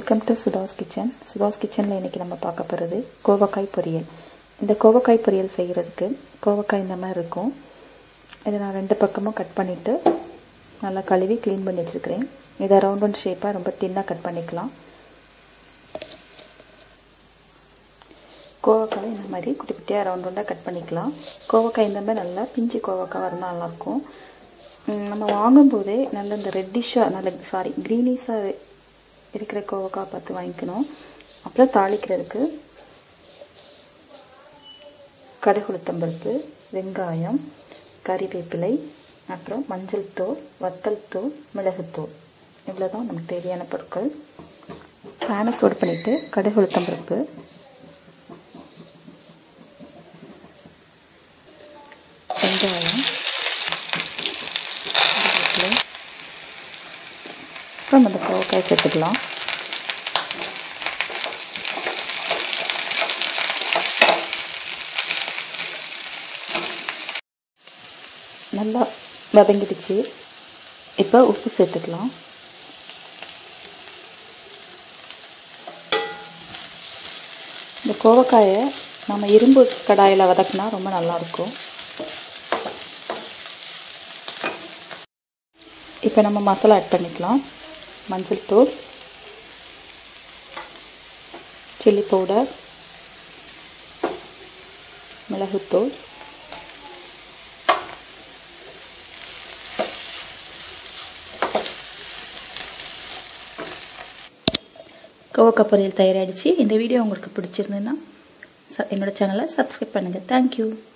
welcome to Sudha's kitchen Sudha's கிச்சனில் இன்றைக்கி நம்ம பார்க்க போகிறது கோவக்காய் பொரியல் இந்த கோவக்காய் பொரியல் செய்கிறதுக்கு கோவக்காய் இந்த மாதிரி இருக்கும் இதை நான் ரெண்டு பக்கமும் கட் பண்ணிவிட்டு நல்லா கழுவி க்ளீன் பண்ணி வச்சுருக்கிறேன் இதை ரவுண்ட் ரவுண்ட் ஷேப்பாக ரொம்ப தின்னாக கட் பண்ணிக்கலாம் கோவக்காய் இந்த மாதிரி குட்டி குட்டியாக ரவுண்ட் ரவுண்டாக கட் பண்ணிக்கலாம் கோவக்காய் இந்த மாதிரி நல்லா பிஞ்சு கோவக்காய் இருந்தால் நல்லாயிருக்கும் நம்ம வாங்கும்போதே நல்ல இந்த ரெட்டிஷாக நல்ல சாரி க்ரீனிஷாக இருக்கிற கோவக்காய் பார்த்து வாங்கிக்கணும் அப்புறம் தாளிக்கிறதுக்கு கடுகுளுத்தம்பருப்பு வெங்காயம் கறிவேப்பிலை அப்புறம் மஞ்சள் தூள் வத்தல் தூள் மிளகுத்தூள் இவ்வளோ தான் நமக்கு தேவையான பொருட்கள் பேனை சூடு பண்ணிவிட்டு கடுகுளுத்தம்பருப்பு வெங்காயம் கருவேப்பிலை அப்புறம் அந்த கோவக்காய் சேர்த்துக்கலாம் நல்லா வதங்கிடுச்சு இப்போ உப்பு சேர்த்துக்கலாம் இந்த கோவக்காயை நம்ம இரும்பு கடாயில் வதக்கினா ரொம்ப நல்லாயிருக்கும் இப்போ நம்ம மசாலா ஆட் பண்ணிக்கலாம் மஞ்சள் தூள் சில்லி பவுடர் மிளகுத்தூள் கோவக்காய் பொரியல் தயாராகிடுச்சு இந்த வீடியோ உங்களுக்கு பிடிச்சிருந்ததுன்னா என்னோடய சேனலை சப்ஸ்கிரைப் பண்ணுங்கள் தேங்க்யூ